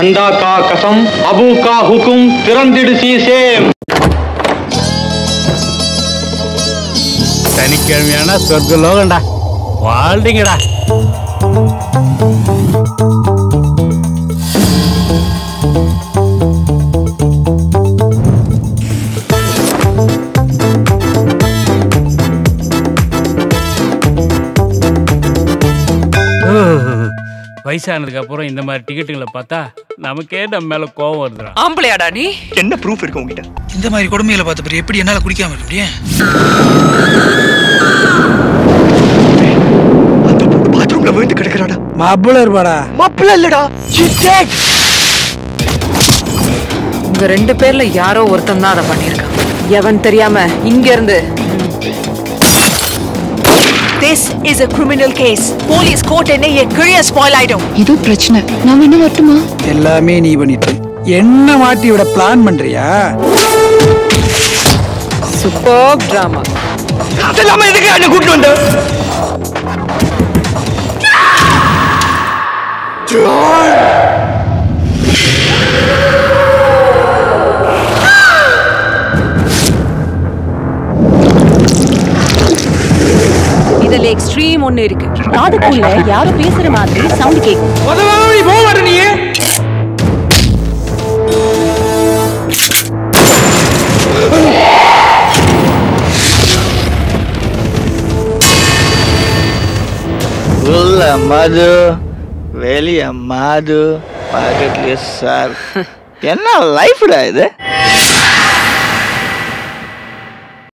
அண்டா கா கசம் அபு கா ஹுக்கும் திறந்திடு சீசேம் சனிக்கிழமையான சொர்க்க லோகண்டா வாழ்றீங்கடா வயசானதுக்கு அப்புறம் இந்த மாதிரி டிக்கெட்டுங்களை பார்த்தா நமக்கே நம்ம மேல கோவம் வருதுடா ஆம்பளையாடா நீ என்ன ப்ரூஃப் இருக்கு உங்ககிட்ட இந்த மாதிரி கொடுமையில பார்த்த பிறகு எப்படி என்னால குடிக்காம இருக்க முடியும் அந்த பொண்ணு பாத்ரூம்ல விழுந்து கிடக்குறாடா மாப்பிள்ள இருப்பாடா மாப்பிள்ள இல்லடா She's dead. உங்க ரெண்டு பேர்ல யாரோ ஒருத்தன் தான் அதை பண்ணிருக்கான் எவன் தெரியாம இங்க இருந்து This is a criminal case. Police court என்ன என் கிழிய ஸ்பாயில் ஆயிடும் ஏதோ பிரச்சனை நாம என்ன வரட்டுமா எல்லாமே நீ பண்ணிட்டு என்ன மாட்டி விட பிளான் பண்றியா சூப்பர் டிராமா அதெல்லாம எதுக்கு என்ன கூட்டு வந்த இதுல எக்ஸ்ட்ரீம் ஒண்ணு இருக்கு காதுக்குள்ள யாரோ பேசுற மாதிரி சவுண்ட் கேக்கும் போக மாட்டே நீ உள்ள மது வெளிய மாது பக்கத்துலயே சார் என்ன லைஃப்டா இது